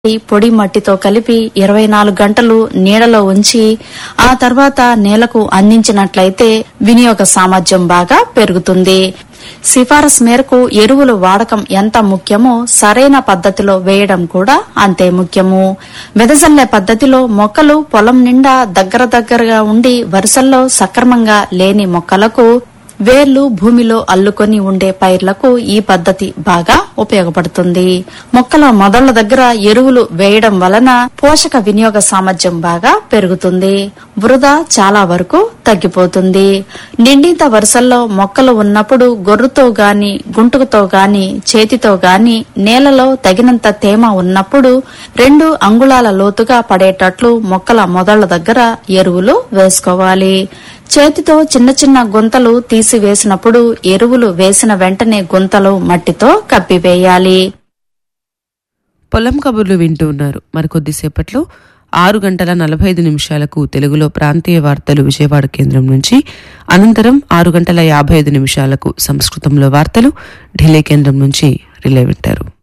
పొడి మట్టితో కలిపి ఇరవై నాలుగు గంటలు నీడలో ఉంచి ఆ తర్వాత నేలకు అందించినట్లయితే వినియోగ సామర్థ్యం బాగా పెరుగుతుంది సిఫారసు మేరకు ఎరువులు వాడకం ఎంత ముఖ్యమో సరైన పద్ధతిలో వేయడం కూడా అంతే ముఖ్యము వెదజల్లే పద్ధతిలో మొక్కలు పొలం నిండా దగ్గర దగ్గరగా ఉండి వరుసల్లో సక్రమంగా లేని మొక్కలకు వేర్లు భూమిలో అల్లుకొని ఉండే పైర్లకు ఈ పద్ధతి బాగా ఉపయోగపడుతుంది మొక్కల మొదళ్ల దగ్గర ఎరువులు వేయడం వలన పోషక వినియోగ సామర్థ్యం బాగా పెరుగుతుంది వృధ చాలా వరకు తగ్గిపోతుంది నిండింత వరుసల్లో మొక్కలు ఉన్నప్పుడు గొర్రుతో గాని గుంటుకతో గాని చేతితో గాని నేలలో తగినంత తేమ ఉన్నప్పుడు రెండు అంగుళాల లోతుగా పడేటట్లు మొక్కల మొదళ్ల దగ్గర ఎరువులు వేసుకోవాలి చేతితో చిన్న చిన్న గుంతలు తీసివేసినప్పుడు ఎరువులు వేసిన వెంటనే గుంతలు మట్టితో కప్పివేయాలి పొలం కబుర్లు వింటూ ఉన్నారు మరికొద్దిసేపట్లో ఆరు గంటల నలభై ఐదు నిమిషాలకు తెలుగులో ప్రాంతీయ వార్తలు విజయవాడ కేంద్రం నుంచి అనంతరం ఆరు గంటల యాభై ఐదు నిమిషాలకు సంస్కృతంలో వార్తలు ఢిల్లీ కేంద్రం నుంచి రిలే వింటారు